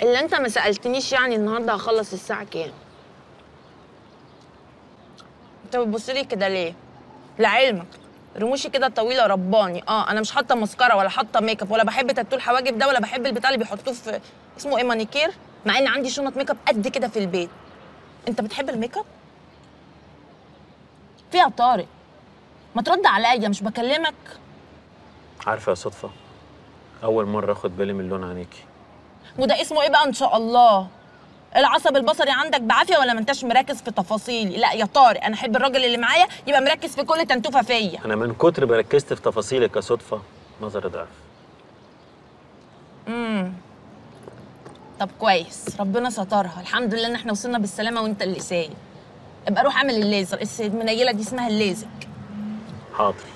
اللي انت ما سالتنيش يعني النهارده هخلص الساعه كام انت بتبص لي كده ليه لعلمك رموشي كده طويله رباني اه انا مش حاطه مسكره ولا حاطه ميك اب ولا بحب تاتو الحواجب ده ولا بحب البتاع اللي بيحطوه في اسمه ايه مانيكير مع ان عندي شنط ميك اب قد كده في البيت انت بتحب الميك اب فيها طارق ما ترد عليا مش بكلمك عارفه يا صدفه اول مره اخد بالي من لون عينيكي وده اسمه ايه بقى ان شاء الله العصب البصري عندك بعافيه ولا ما انتش مركز في تفاصيلي لا يا طارق انا احب الراجل اللي معايا يبقى مركز في كل تنتوفه فيا انا من كتر ما ركزت في تفاصيلك يا صدفه نظري ضعف امم طب كويس ربنا سترها الحمد لله ان احنا وصلنا بالسلامه وانت اللي سايق ابقى روح اعمل الليزر المنيله دي اسمها الليزك حاضر